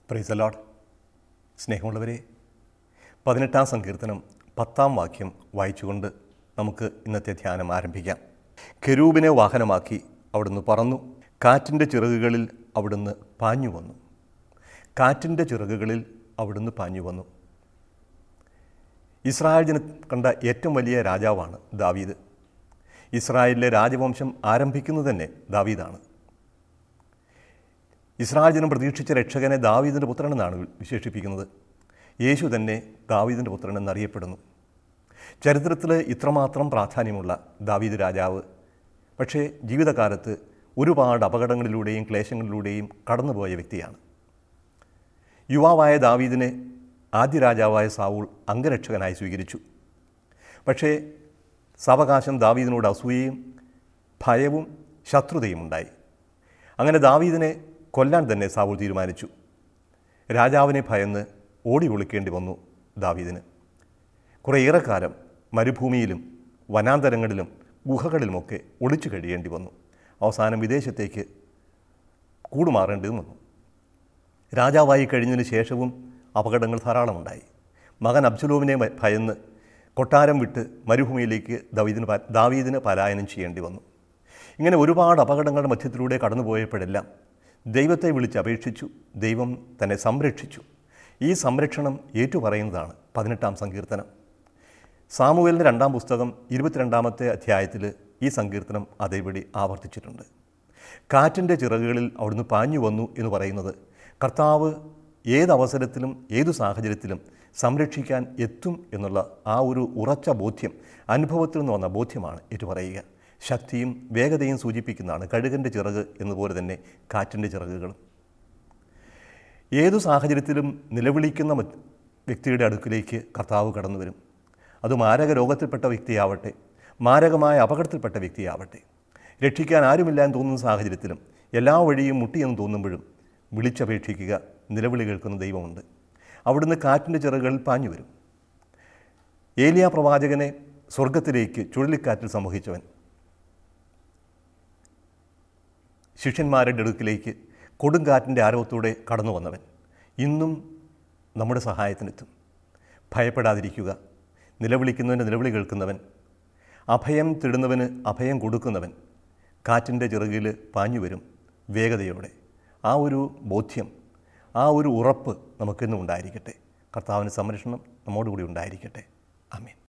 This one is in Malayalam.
പ്രൈസ് അലോഡ് സ്നേഹമുള്ളവരെ പതിനെട്ടാം സങ്കീർത്തനം പത്താം വാക്യം വായിച്ചുകൊണ്ട് നമുക്ക് ഇന്നത്തെ ധ്യാനം ആരംഭിക്കാം കെരൂബിനെ വാഹനമാക്കി അവിടുന്ന് പറന്നു കാറ്റിൻ്റെ ചിറകുകളിൽ അവിടുന്ന് പാഞ്ഞു വന്നു കാറ്റിൻ്റെ ചിറകുകളിൽ അവിടുന്ന് പാഞ്ഞു വന്നു ഇസ്രായേൽ ജന കണ്ട ഏറ്റവും വലിയ രാജാവാണ് ദാവീദ് ഇസ്രായേലിലെ രാജവംശം ആരംഭിക്കുന്നത് തന്നെ ദാവീദാണ് ഇസ്രായേൽ ജനം പ്രതീക്ഷിച്ച രക്ഷകനെ ദാവീദിൻ്റെ പുത്രനെന്നാണ് വിശേഷിപ്പിക്കുന്നത് യേശു തന്നെ ദാവീദിൻ്റെ പുത്രൻ എന്നറിയപ്പെടുന്നു ചരിത്രത്തിൽ ഇത്രമാത്രം പ്രാധാന്യമുള്ള ദാവീദ് രാജാവ് പക്ഷേ ജീവിതകാലത്ത് ഒരുപാട് അപകടങ്ങളിലൂടെയും ക്ലേശങ്ങളിലൂടെയും കടന്നുപോയ വ്യക്തിയാണ് യുവാവായ ദാവീദിനെ ആദ്യ രാജാവായ സാവൂൾ അംഗരക്ഷകനായി സ്വീകരിച്ചു പക്ഷേ സാവകാശം ദാവീദിനോട് അസൂയയും ഭയവും ശത്രുതയും ഉണ്ടായി അങ്ങനെ ദാവീദിനെ കൊല്ലാൻ തന്നെ സാവൂൾ തീരുമാനിച്ചു രാജാവിനെ ഭയന്ന് ഓടി ഒളിക്കേണ്ടി വന്നു ദാവീദിന് കുറേയേറെ കാലം മരുഭൂമിയിലും വനാന്തരങ്ങളിലും ഗുഹകളിലുമൊക്കെ ഒളിച്ചു കഴിയേണ്ടി വന്നു അവസാനം വിദേശത്തേക്ക് കൂടുമാറേണ്ടി വന്നു രാജാവായി കഴിഞ്ഞതിന് ശേഷവും അപകടങ്ങൾ ധാരാളമുണ്ടായി മകൻ അബ്സുലോമിനെ ഭയന്ന് കൊട്ടാരം വിട്ട് മരുഭൂമിയിലേക്ക് ദാവീദിന് പ- ദാവീദിന് പലായനം ചെയ്യേണ്ടി വന്നു ഇങ്ങനെ ഒരുപാട് അപകടങ്ങളുടെ മധ്യത്തിലൂടെ കടന്നുപോയപ്പോഴെല്ലാം ദൈവത്തെ വിളിച്ച് അപേക്ഷിച്ചു ദൈവം തന്നെ സംരക്ഷിച്ചു ഈ സംരക്ഷണം ഏറ്റുപറയുന്നതാണ് പതിനെട്ടാം സങ്കീർത്തനം സാമുവേലിൻ്റെ രണ്ടാം പുസ്തകം ഇരുപത്തിരണ്ടാമത്തെ അധ്യായത്തിൽ ഈ സങ്കീർത്തനം അതേപടി ആവർത്തിച്ചിട്ടുണ്ട് കാറ്റിൻ്റെ ചിറകുകളിൽ അവിടുന്ന് പാഞ്ഞു വന്നു എന്ന് പറയുന്നത് കർത്താവ് ഏതവസരത്തിലും ഏതു സാഹചര്യത്തിലും സംരക്ഷിക്കാൻ എത്തും എന്നുള്ള ആ ഒരു ഉറച്ച ബോധ്യം അനുഭവത്തിൽ നിന്ന് വന്ന ബോധ്യമാണ് ഏറ്റുപറയുക ശക്തിയും വേഗതയും സൂചിപ്പിക്കുന്നതാണ് കഴുകൻ്റെ ചിറക് എന്നതുപോലെ തന്നെ കാറ്റിൻ്റെ ചിറകുകളും ഏതു സാഹചര്യത്തിലും നിലവിളിക്കുന്ന മറ്റ് വ്യക്തിയുടെ അടുക്കിലേക്ക് കർത്താവ് കടന്നു വരും അത് മാരക രോഗത്തിൽപ്പെട്ട വ്യക്തിയാവട്ടെ മാരകമായ അപകടത്തിൽപ്പെട്ട വ്യക്തിയാവട്ടെ രക്ഷിക്കാൻ ആരുമില്ല എന്ന് തോന്നുന്ന സാഹചര്യത്തിലും എല്ലാ വഴിയും മുട്ടിയെന്ന് തോന്നുമ്പോഴും വിളിച്ചപേക്ഷിക്കുക നിലവിളി കേൾക്കുന്ന ദൈവമുണ്ട് അവിടുന്ന് കാറ്റിൻ്റെ ചിറകുകളിൽ പാഞ്ഞു വരും ഏലിയ പ്രവാചകനെ സ്വർഗത്തിലേക്ക് ചുഴലിക്കാറ്റിൽ സംവഹിച്ചവൻ ശിഷ്യന്മാരുടെ അടുക്കിലേക്ക് കൊടുങ്കാറ്റിൻ്റെ ആരവത്തോടെ കടന്നു വന്നവൻ ഇന്നും നമ്മുടെ സഹായത്തിനെത്തും ഭയപ്പെടാതിരിക്കുക നിലവിളിക്കുന്നവൻ്റെ നിലവിളി കേൾക്കുന്നവൻ അഭയം തിടുന്നവന് അഭയം കൊടുക്കുന്നവൻ കാറ്റിൻ്റെ ചിറകിൽ പാഞ്ഞു വരും വേഗതയോടെ ആ ഒരു ബോധ്യം ആ ഒരു ഉറപ്പ് നമുക്കെന്നും ഉണ്ടായിരിക്കട്ടെ കർത്താവിന് സംരക്ഷണം നമ്മോടുകൂടി ഉണ്ടായിരിക്കട്ടെ അമീൻ